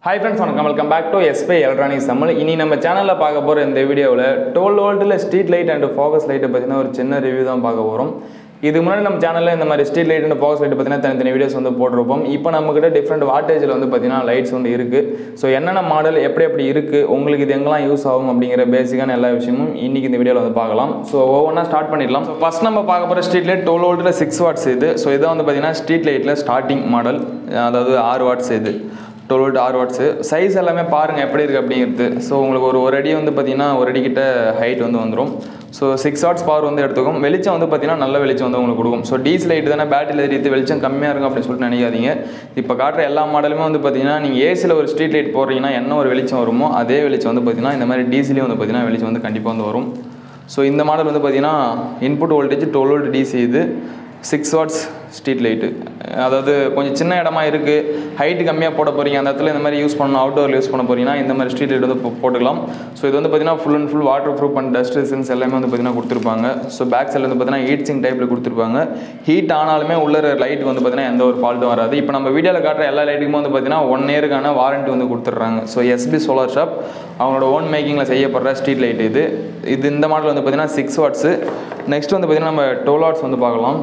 hi friends வணக்கம் welcome back to எஸ்பை electronics Tamil இனி நம்ம சேனலில் பார்க்க போகிற இந்த வீடியோவில் டுவெல் வோல்ட்டில் ஸ்ட்ரீட் லைட் அண்ட் ஃபோக்கஸ் லைட்டை பற்றின ஒரு சின்ன ரிவ்யூ தான் பார்க்க போகிறோம் இதுக்கு முன்னாடி நம்ம சேனலில் இந்த மாதிரி street light and focus light பற்றின தனித்தனி வீடியோஸ் வந்து போட்டிருப்போம் இப்போ நம்மக்கிட்ட டிஃப்ரெண்ட் வாட்டேஜில் வந்து பார்த்தீங்கன்னா லைட்ஸ் வந்து இருக்குது ஸோ என்னென்ன மாடல் எப்படி எப்படி இருக்குது உங்களுக்கு இது எங்கெல்லாம் யூஸ் ஆகும் அப்படிங்கிற பேசிக்கான எல்லா விஷயமும் இன்றைக்கி இந்த வீடியோவில் வந்து பார்க்கலாம் ஸோ ஒவ்வொன்றா ஸ்டார்ட் பண்ணிடலாம் ஸோ ஃபஸ்ட் நம்ம பார்க்க போகிற ஸ்ட்ரீட் லைட் டுவெல் வோல்ட்டில் சிக்ஸ் வாட்ஸ் இது ஸோ இதான் வந்து பார்த்தீங்கன்னா ஸ்ட்ரீட் லைட்டில் ஸ்டார்டிங் மாடல் அதாவது ஆறு வாட்ஸ் இது டுவெல் வோல்ட் ஆறு வாட்ஸு சைஸ் எல்லாமே பாருங்கள் எப்படி இருக்குது அப்படிங்கிறது ஸோ உங்களுக்கு ஒரு ஒரு அடி வந்து பார்த்தீங்கன்னா ஒரு அடி கிட்ட ஹைட் வந்து வந்துடும் ஸோ சிக்ஸ் வாட்ஸ் பவர் வந்து எடுத்துக்கும் வெளிச்சம் வந்து பார்த்தீங்கன்னா நல்ல வெளிச்சம் வந்து உங்களுக்கு கொடுக்கும் ஸோ டீசல் லைட் தானே பேட்டரியில் எரியுது வெளிச்சம் கம்மியாக இருக்கும் அப்படின்னு சொல்லிட்டு நினைக்காதீங்க இப்போ காட்டுற எல்லா மாடலுமே வந்து பார்த்தீங்கன்னா நீங்கள் ஏசியில் ஒரு ஸ்ட்ரீட் லைட் போடுறீங்கன்னா என்ன ஒரு வெளிச்சம் வருமோ அதே வெளிச்சம் வந்து பார்த்தீங்கன்னா இந்த மாதிரி டீசிலையும் வந்து பார்த்தீங்கன்னா வெளிச்சம் வந்து கண்டிப்பாக வந்து வரும் ஸோ இந்த மாடல் வந்து பார்த்தீங்கன்னா input voltage twelve volt DC இது சிக்ஸ் வாட்ஸ் ஸ்ட்ரீட் லைட்டு அதாவது கொஞ்சம் சின்ன இடமா இருக்குது ஹைட்டு கம்மியாக போட போகிறீங்க அந்த இடத்துல இந்த மாதிரி யூஸ் பண்ணணும் அவுட்டோரில் யூஸ் பண்ண போகிறீங்கன்னா இந்த மாதிரி ஸ்ட்ரீட் லைட் வந்து போ- போட்டுக்கலாம் ஸோ இது வந்து பார்த்தீங்கன்னா full and full waterproof and dust resistance எல்லாமே வந்து பார்த்தீங்கன்னா கொடுத்துருப்பாங்க ஸோ பேக் சைடில் வந்து பார்த்தீங்கன்னா ஹீட் சிங் டைப்பில் கொடுத்துருப்பாங்க ஹீட் ஆனாலுமே உள்ள லைட் வந்து பார்த்தீங்கன்னா எந்த ஒரு ஃபால்ட்டும் வராது இப்போ நம்ம வீடியோவில் காட்டுற எல்லா லைட்டுக்குமே வந்து பார்த்தீங்கன்னா ஒன் இயருக்கான வாரண்ட்டி வந்து கொடுத்துட்றாங்க ஸோ எஸ்பி சோலார் ஷாப் அவங்களோட ஓன் மேக்கிங்கில் செய்யப்படுற ஸ்ட்ரீட் லைட் இது இது இந்த மாடல் வந்து பார்த்தீங்கன்னா சிக்ஸ் வாட்ஸு நெக்ஸ்ட் வந்து பார்த்தீங்கன்னா நம்ம டுவெல் வாட்ஸ் வந்து பார்க்கலாம்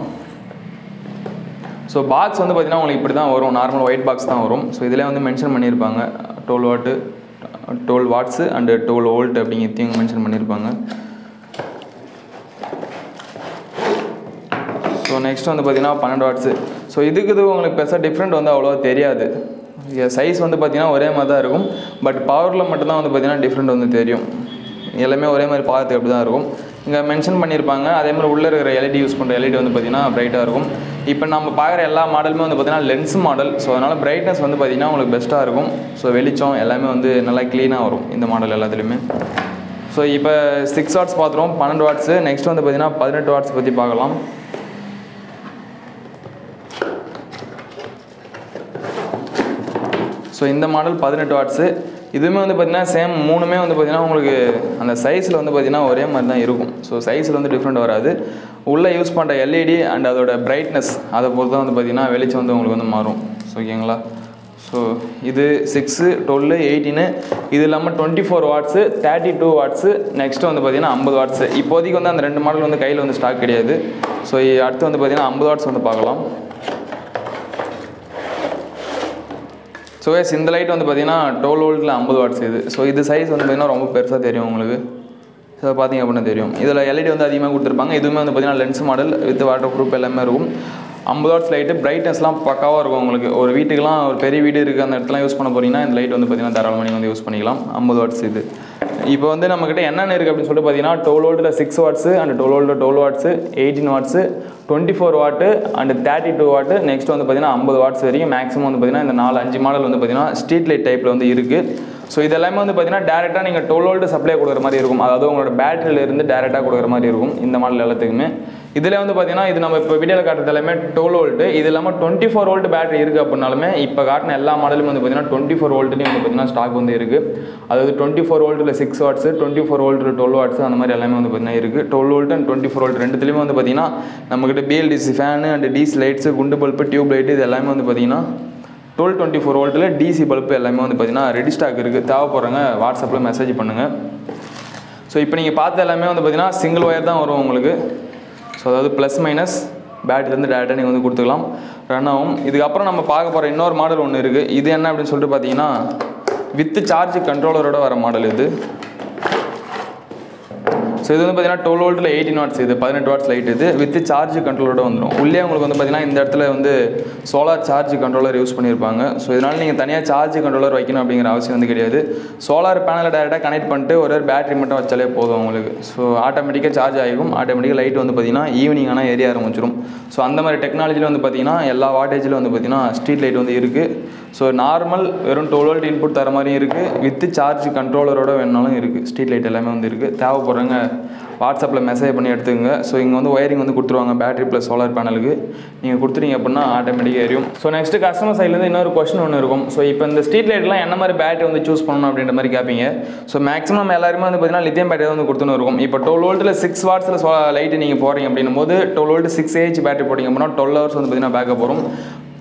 ஸோ பாக்ஸ் வந்து பார்த்தீங்கன்னா உங்களுக்கு இப்படி தான் வரும் நார்மல் ஒயிட் பாக்ஸ் தான் வரும் ஸோ இதில் வந்து மென்ஷன் பண்ணியிருப்பாங்க twelve watt twelve watts and twelve volt அப்படிங்கிறதையும் மென்ஷன் பண்ணியிருப்பாங்க ஸோ நெக்ஸ்ட் வந்து பார்த்தீங்கன்னா பன்னெண்டு வாட்ஸு ஸோ இதுக்கு இது உங்களுக்கு பெருசாக டிஃப்ரெண்ட் வந்து அவ்வளோவா தெரியாது சைஸ் வந்து பார்த்தீங்கன்னா ஒரே மாதிரி தான் இருக்கும் பட் பவரில் மட்டும்தான் வந்து பார்த்தீங்கன்னா டிஃப்ரெண்ட் வந்து தெரியும் எல்லாமே ஒரே மாதிரி பார்த்து அப்படி தான் இருக்கும் இங்கே மென்ஷன் பண்ணியிருப்பாங்க அதே மாதிரி உள்ளே இருக்கிற எல்இடி யூஸ் பண்ணுற எல்இடி வந்து பார்த்தீங்கன்னா பிரைட்டாக இருக்கும் இப்போ நம்ம பார்க்குற எல்லா மாடலுமே வந்து பார்த்தீங்கன்னா லென்ஸ் மாடல் ஸோ அதனால் பிரைட்னஸ் வந்து பார்த்தீங்கன்னா உங்களுக்கு பெஸ்ட்டாக இருக்கும் ஸோ வெளிச்சம் எல்லாமே வந்து நல்லா க்ளீனாக வரும் இந்த மாடல் எல்லாத்துலேயுமே ஸோ இப்போ சிக்ஸ் வாட்ஸ் பார்த்துருவோம் பன்னெண்டு வாட்ஸு நெக்ஸ்ட் வந்து பார்த்தீங்கன்னா பதினெட்டு வாட்ஸ் பற்றி பார்க்கலாம் ஸோ இந்த மாடல் பதினெட்டு வாட்ஸு இதுவுமே வந்து பார்த்தீங்கன்னா சேம் மூணுமே வந்து பார்த்தீங்கன்னா உங்களுக்கு அந்த சைஸில் வந்து பார்த்தீங்கன்னா ஒரே மாதிரி தான் இருக்கும் ஸோ சைஸில் வந்து டிஃப்ரெண்ட் வராது உள்ளே யூஸ் பண்ணுற எல்இடி அண்ட் அதோட பிரைட்னஸ் அதை பொறுத்து தான் வந்து பார்த்தீங்கன்னா வெளிச்சம் வந்து உங்களுக்கு வந்து மாறும் ஸோ ஓகேங்களா ஸோ இது சிக்ஸு டுவெல்லு எயிட்டீனு இது இல்லாமல் twenty four watts thirty two watts next வந்து பார்த்தீங்கன்னா ஐம்பது வாட்ஸு இப்போதைக்கு வந்து அந்த ரெண்டு மாடல் வந்து கையில் வந்து ஸ்டாக் கிடையாது ஸோ அடுத்து வந்து பார்த்தீங்கன்னா ஐம்பது வாட்ஸ் வந்து பார்க்கலாம் ஸோ எஸ் இந்த லைட் வந்து பார்த்தீங்கன்னா டுவெல் வோல்ட்டில் ஐம்பது வாட்ஸ் இது ஸோ இது சைஸ் வந்து பார்த்தீங்கன்னா ரொம்ப பெருசாக தெரியும் உங்களுக்கு ஸோ பார்த்தீங்க அப்படின்னா தெரியும் இதில் எல்இடி வந்து அதிகமாக கொடுத்துருப்பாங்க இதுவுமே வந்து பார்த்தீங்கன்னா lens model with waterproof எல்லாமே இருக்கும் ஐம்பது வாட்ஸ் லைட்டு பிரைட்னஸ்லாம் பக்காவாக இருக்கும் உங்களுக்கு ஒரு வீட்டுக்குலாம் ஒரு பெரிய வீடு இருக்குது அந்த இடத்துல யூஸ் பண்ண போறீங்கன்னா இந்த லைட் வந்து பார்த்தீங்கன்னா தாராளமாக நீங்கள் வந்து யூஸ் பண்ணிக்கலாம் ஐம்பது வாட்ஸ் இது இப்போ வந்து நம்மக்கிட்ட என்னென்ன இருக்குது அப்படின்னு சொல்லிட்டு பார்த்தீங்கன்னா டுவெல் வோல்ட்டில் சிக்ஸ் வாட்ஸு அண்ட் டுவெல் வோல்ட்டில் twelve watts eighteen watts twenty four watt and thirty two watt next வந்து பார்த்தீங்கன்னா ஐம்பது வாட்ஸ் வரைக்கும் மேக்ஸிமம் வந்து பார்த்தீங்கன்னா இந்த நாலு அஞ்சு மாடல் வந்து பார்த்தீங்கன்னா ஸ்ட்ரீட் லைட் டைப்பில் வந்து இருக்குது ஸோ இது எல்லாமே வந்து பார்த்தீங்கன்னா டேரெக்டாக நீங்கள் டுவெல் வோல்ட் சப்ளை கொடுக்குற மாதிரி இருக்கும் அதாவது உங்களோட பேட்டரியில இருந்து டேரெக்டாக கொடுக்குற மாதிரி இருக்கும் இந்த மாடல் எல்லாத்துக்குமே இதில் வந்து பார்த்தீங்கன்னா இது நம்ம இப்போ வீடியோவில் காட்டுறது எல்லாமே டுவெல் வோல்ட் இது இல்லாமல் டுவெண்ட்டி ஃபோர் வோல்ட் பேட்டரி இருக்குது அப்படின்னாலுமே இப்போ காட்டின எல்லா மாடலும் வந்து பார்த்தீங்கன்னா டுவெண்ட்டி ஃபோர் வோல்ட்லேயும் வந்து பார்த்தீங்கன்னா ஸ்டாக் வந்து இருக்குது அதாவது டுவெண்ட்டி ஃபோர் வோல்ட்டில் சிக்ஸ் வாட்ஸு டுவெண்ட்டி ஃபோர் வோல்ட்டில் டுவெல் வாட்ஸ் அந்த மாதிரி எல்லாமே வந்து பார்த்தீங்கன்னா இருக்குது twelve volt and twenty four volt ரெண்டுத்துலேயுமே வந்து பார்த்தீங்கன்னா நம்மக்கிட்ட BLDC fan and DC lights குண்டு பல்பு டியூப் லைட்டு இது எல்லாமே வந்து பார்த்தீங்கன்னா டுவெல் டுவெண்ட்டி ஃபோர் வோல்ட்டில் டிசி பல்பு எல்லாமே வந்து பார்த்தீங்கன்னா ரெடி ஸ்டாக் இருக்குது தேவைப்படுறவங்க வாட்ஸ்அப்பில் மெசேஜ் பண்ணுங்கள் ஸோ இப்போ நீங்கள் பார்த்த எல்லாமே வந்து பார்த்தீங்கன்னா சிங்கிள் ஒயர் தான் வரும் உங்களுக்கு ஸோ அதாவது ப்ளஸ் மைனஸ் பேட்டரிலேருந்து டேரெக்டாக நீங்கள் வந்து கொடுத்துக்கலாம் ரன் ஆகும் இதுக்கப்புறம் நம்ம பார்க்க போகிற இன்னொரு மாடல் ஒன்று இருக்குது இது என்ன அப்படின்னு சொல்லிட்டு பார்த்தீங்கன்னா வித் சார்ஜ் கண்ட்ரோலரோட வர மாடல் இது ஸோ இது வந்து பார்த்தீங்கன்னா டுவெல் வோல்ட்டில் எயிட்டின் வாட்ஸ் இது பதினெட்டு வாட்ஸ் லைட் இது வித் சார்ஜ் கண்ட்ரோலோட வந்துடும் உள்ளே உங்களுக்கு வந்து பார்த்தீங்கன்னா இந்த இடத்துல வந்து சோலார் சார்ஜ் கண்ட்ரோலர் யூஸ் பண்ணியிருப்பாங்க ஸோ இதனால் நீங்கள் தனியாக சார்ஜ் கண்ட்ரோலர் வைக்கணும் அப்படிங்கிற அவசியம் வந்து கிடையாது சோலார் பேனலை டேரெக்டாக கனெக்ட் பண்ணிட்டு ஒரு ஒரு பேட்டரி மட்டும் வச்சாலே போதும் உங்களுக்கு ஸோ ஆட்டோமேட்டிக்காக சார்ஜ் ஆகிக்கும் ஆட்டோமேட்டிக்காக லைட் வந்து பார்த்தீங்கன்னா ஈவினிங் ஆனால் ஏரிய ஆரம்பிச்சிடும் ஸோ அந்த மாதிரி டெக்னாலஜியில் வந்து பார்த்தீங்கன்னா எல்லா வாட்டேஜிலும் வந்து பார்த்தீங்கன்னா ஸ்ட்ரீட் லைட் வந்து இருக்குது ஸோ நார்மல் வெறும் டுவெல் வோல்ட் இன்புட் தர மாதிரியும் இருக்குது வித் சார்ஜ் கண்ட்ரோலரோட வேணாலும் இருக்குது ஸ்ட்ரீட் லைட் எல்லாமே வந்து இருக்குது தேவைப்படுறவங்க வாட்ஸ்அப்பில் மெசேஜ் பண்ணி எடுத்துக்கங்க ஸோ இங்கே வந்து ஒயரிங் வந்து கொடுத்துருவாங்க பேட்டரி ப்ளஸ் சோலார் பேனலுக்கு நீங்கள் கொடுத்துட்டீங்க அப்படின்னா ஆட்டோமேட்டிக்காக எரியும் ஸோ நெக்ஸ்ட் கஸ்டமர் சைட்லேருந்து இன்னொரு கொஸ்டின் ஒன்று இருக்கும் ஸோ இப்போ இந்த ஸ்ட்ரீட் லைட்லாம் என்ன மாதிரி பேட்டரி வந்து சூஸ் பண்ணணும் அப்படின்ற மாதிரி கேட்பீங்க ஸோ மேக்ஸிமம் எல்லாருமே வந்து பார்த்தீங்கன்னா லித்தியம் பேட்டரி வந்து கொடுத்துன்னு இருக்கும் இப்போ டுவெல் வோல்ட்டில் சிக்ஸ் வாட்ஸில் லைட்டு நீங்கள் போகிறீங்க அப்படின்னும் போது twelve volt six AH battery போட்டிங்க அப்படின்னா டுவெல் ஹவர்ஸ் வந்து பார்த்தீங்கன்னா பேக்கப் வரும்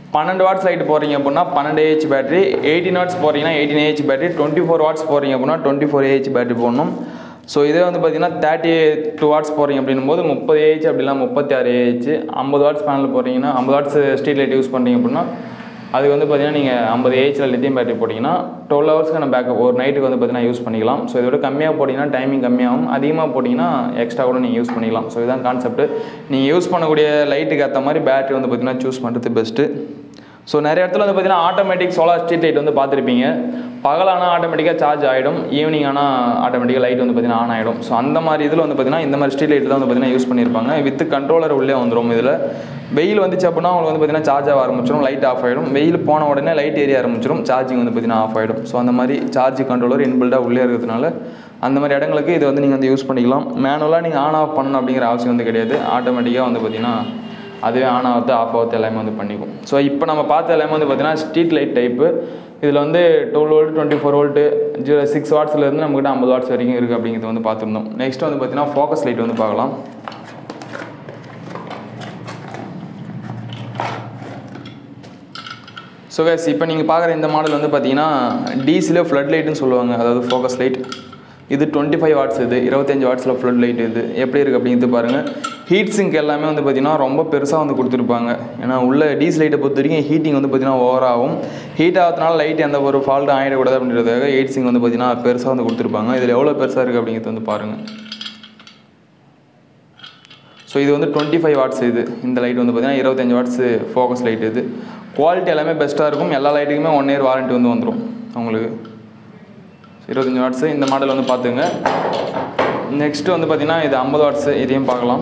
பன்னெண்டு வாட்ஸ் லைட் போகிறீங்க அப்படின்னா பன்னெண்டு ஏஹெச் பேட்டரி எயிட்டின் வாட்ஸ் போகிறீங்கன்னா eighteen AH battery twenty four watts போகிறீங்க அப்படின்னா டுவெண்ட்டி ஃபோர் ஏஹெச் பேட்டரி போடணும் ஸோ இதே வந்து பார்த்தீங்கன்னா தேர்ட்டி டூ வாட்ஸ் போகிறீங்க அப்படின்னும் போது முப்பது ஏஹெச் அப்படிலாம் முப்பத்தி ஆறு ஏஹெச் ஐம்பது வாட்ஸ் பேனல் போகிறீங்கன்னா ஐம்பது வாட்ஸ் ஸ்ட்ரீட் லைட் யூஸ் பண்ணுறீங்க அப்படின்னா அதுக்கு வந்து பார்த்தீங்கன்னா நீங்கள் ஐம்பது ஏஹெச்சில் லித்தியம் பேட்டரி போட்டிங்கன்னா டுவெல் ஹவர்ஸ்க்கான பேக்கப் ஒரு நைட்டுக்கு வந்து பார்த்தீங்கன்னா யூஸ் பண்ணிக்கலாம் ஸோ இதோட கம்மியாக போட்டிங்கன்னா டைமிங் கம்மியாகும் அதிகமாக போட்டிங்கன்னா எக்ஸ்ட்ரா கூட நீங்கள் யூஸ் பண்ணிக்கலாம் ஸோ இதுதான் கான்செப்ட் நீங்கள் யூஸ் பண்ணக்கூடிய லைட்டுக்கு ஏற்ற மாதிரி பேட்டரி வந்து பார்த்தீங்கன்னா சூஸ் பண்ணுறது பெஸ்ட்டு ஸோ நிறைய இடத்துல வந்து பார்த்தீங்கன்னா ஆட்டோமேட்டிக் சோலார் ஸ்ட்ரீட் லைட் வந்து பார்த்துருப்பீங்க பகலானா ஆட்டோமேட்டிக்காக சார்ஜ் ஆகிடும் ஈவினிங் ஆனால் ஆட்டோமேட்டிக்காக லைட் வந்து பார்த்தீங்கன்னா ஆன் ஆகிடும் ஸோ அந்த மாதிரி இதில் வந்து பார்த்தீங்கன்னா இந்த மாதிரி ஸ்ட்ரீட் லைட் தான் வந்து பார்த்தீங்கன்னா யூஸ் பண்ணியிருப்பாங்க வித் கண்ட்ரோலர் உள்ளே வந்துடும் இதில் வெயில் வந்துச்சு அப்படின்னா உங்களுக்கு வந்து பார்த்தீங்கன்னா சார்ஜ் ஆக ஆரம்பிச்சிடும் லைட் ஆஃப் ஆகிடும் வெயில் போன உடனே லைட் ஏரிய ஆரம்பிச்சிடும் சார்ஜிங் வந்து பார்த்தீங்கன்னா ஆஃப் ஆகிடும் ஸோ அந்த மாதிரி சார்ஜ் கண்ட்ரோலர் இன்பில்டாக உள்ளே இருக்கிறதுனால அந்த மாதிரி இடங்களுக்கு இது வந்து நீங்கள் வந்து யூஸ் பண்ணிக்கலாம் மேனுவலாக நீங்கள் ஆன் ஆஃப் பண்ணணும் அப்படிங்கிற அவசியம் வந்து கிடையாது ஆட்டோமேட்டிக்காக வந்து பார்த்தீங்கன்னா அதுவே ஆன் ஆகுது ஆஃப் ஆகுது எல்லாமே வந்து பண்ணிக்கும் ஸோ இப்போ நம்ம பார்த்த எல்லாமே வந்து பார்த்தீங்கன்னா ஸ்ட்ரீட் லைட் டைப்பு இதில் வந்து twelve volt twenty four volt zero six வாட்ஸ்லேருந்து நம்மகிட்ட ஐம்பது வாட்ஸ் வரைக்கும் இருக்குது அப்படிங்கிறது வந்து பார்த்துருந்தோம் நெக்ஸ்ட் வந்து பார்த்தீங்கன்னா ஃபோக்கஸ் லைட் வந்து பார்க்கலாம் ஸோ கேஸ் இப்போ நீங்கள் பார்க்குற இந்த மாடல் வந்து பார்த்தீங்கன்னா டிசியில் ஃப்ளட் லைட்டுன்னு சொல்லுவாங்க அதாவது ஃபோக்கஸ் லைட் இது டுவெண்ட்டி ஃபைவ் வாட்ஸ் இது இருபத்தஞ்சி வாட்ஸில் ஃப்ளட் லைட் இது எப்படி இருக்குது அப்படிங்கிறது பாருங்கள் ஹீட் சிங்க் எல்லாமே வந்து பார்த்திங்கன்னா ரொம்ப பெருசாக வந்து கொடுத்துருப்பாங்க ஏன்னா உள்ள டீஸ் லைட்டை பொறுத்த வரைக்கும் ஹீட்டிங் வந்து பார்த்திங்கன்னா ஓவர் ஆகும் ஹீட் ஆகிறதுனால லைட் எந்த ஒரு ஃபால்ட்டும் ஆகிடக்கூடாது அப்படின்றதுக்காக ஹீட் சிங்க் வந்து பார்த்திங்கன்னா பெருசாக வந்து கொடுத்துருப்பாங்க இதில் எவ்வளோ பெருசாக இருக்குது அப்படிங்கிறது வந்து பாருங்கள் ஸோ இது வந்து டுவெண்ட்டி ஃபைவ் வாட்ஸ் இது இந்த லைட் வந்து பார்த்திங்கன்னா இருபத்தஞ்சி வாட்ஸ் ஃபோக்கஸ் லைட் இது குவாலிட்டி எல்லாமே பெஸ்ட்டாக இருக்கும் எல்லா லைட்டுக்குமே ஒன் இயர் வாரண்ட்டி வந்து வந்துடும் உங்களுக்கு இருபத்தஞ்சி வாட்ஸு இந்த மாடல் வந்து பார்த்துங்க நெக்ஸ்ட்டு வந்து பார்த்திங்கன்னா இது ஐம்பது வாட்ஸு இதையும் பார்க்கலாம்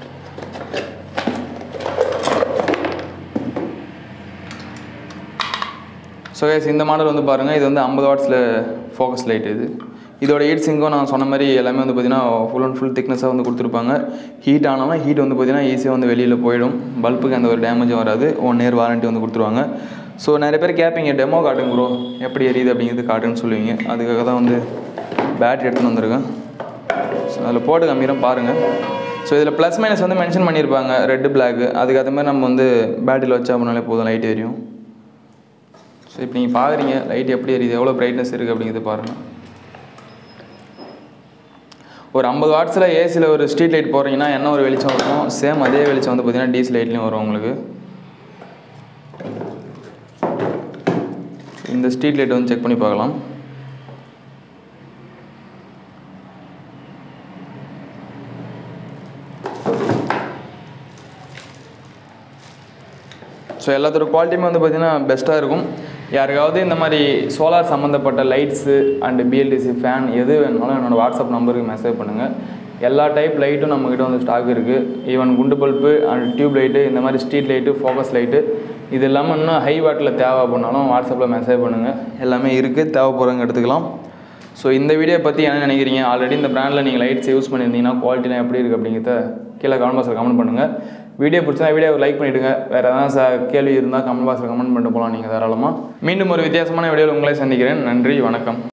ஸோ கைஸ் இந்த மாடல் வந்து பாருங்கள் இது வந்து ஐம்பது வாட்ஸில் ஃபோக்கஸ் லைட் இது இதோட ஹீட் சிங்கும் நான் சொன்ன மாதிரி எல்லாமே வந்து பார்த்திங்கன்னா ஃபுல் அண்ட் ஃபுல் திக்னஸாக வந்து கொடுத்துருப்பாங்க ஹீட் ஆனாலும் ஹீட் வந்து பார்த்திங்கன்னா ஈஸியாக வந்து வெளியில் போயிடும் பல்புக்கு அந்த ஒரு டேமேஜும் வராது ஒன் இயர் வாரண்ட்டி வந்து கொடுத்துருவாங்க ஸோ நிறைய பேர் கேட்பீங்க டெமோ காட்டுங்க ப்ரோ எப்படி எரியுது அப்படிங்கிறது காட்டுன்னு சொல்லுவீங்க அதுக்காக தான் வந்து பேட்டரி எடுத்துன்னு வந்திருக்கேன் ஸோ அதில் போட்டு காமிக்கிறேன் பாருங்கள் ஸோ இதில் ப்ளஸ் மைனஸ் வந்து மென்ஷன் பண்ணியிருப்பாங்க ரெட்டு பிளாக்கு அதுக்கேற்ற மாதிரி நம்ம வந்து பேட்டரியில் வச்சா அப்படின்னாலே போதும் லைட் எரியும் ஸோ இப்போ நீங்கள் பார்க்குறீங்க லைட் எப்படி எரியுது எவ்வளோ பிரைட்னஸ் இருக்குது அப்படிங்கிறது பாருங்கள் ஒரு ஐம்பது வாட்ஸில் ஏசியில் ஒரு ஸ்ட்ரீட் லைட் போடுறீங்கன்னா என்ன ஒரு வெளிச்சம் இருக்கும் சேம் அதே வெளிச்சம் வந்து பார்த்தீங்கன்னா டீசல் லைட்லேயும் வரும் உங்களுக்கு இந்த ஸ்ட்ரீட் லைட் வந்து செக் பண்ணி பார்க்கலாம் ஸோ எல்லாத்தோட குவாலிட்டியுமே வந்து பார்த்திங்கன்னா பெஸ்ட்டாக இருக்கும் யாருக்காவது இந்த மாதிரி சோலார் சம்மந்தப்பட்ட லைட்ஸு அண்டு பிஎல்டிசி ஃபேன் எது வேணுனாலும் என்னோடய வாட்ஸ்அப் நம்பருக்கு மெசேஜ் பண்ணுங்கள் எல்லா டைப் லைட்டும் நம்மக்கிட்ட வந்து ஸ்டாக் இருக்குது ஈவன் குண்டு பல்பு அண்ட் டியூப் லைட்டு இந்த மாதிரி ஸ்ட்ரீட் லைட்டு ஃபோக்கஸ் லைட்டு இது இல்லாமல் இன்னும் ஹை வாட்டில் தேவை அப்படின்னாலும் வாட்ஸ்அப்பில் மெசேஜ் பண்ணுங்கள் எல்லாமே இருக்குது தேவைப்படுறவங்க எடுத்துக்கலாம் ஸோ இந்த வீடியோ பற்றி என்ன நினைக்கிறீங்க ஆல்ரெடி இந்த பிராண்டில் நீங்கள் லைட்ஸ் யூஸ் பண்ணியிருந்தீங்கன்னா குவாலிட்டிலாம் எப்படி இருக்குது அப்படிங்கிறத கீழே கமெண்ட் பாக்ஸில் கமெண்ட் பண்ணுங்கள் வீடியோ பிடிச்சா வீடியோ லைக் பண்ணிவிடுங்க வேறு எதாவது ச கேள்வி இருந்தால் கமெண்ட் பாக்ஸில் கமெண்ட் பண்ணிட்டு போகலாம் நீங்கள் தாராளமாக மீண்டும் ஒரு வித்தியாசமான வீடியோவில் உங்களை சந்திக்கிறேன் நன்றி வணக்கம்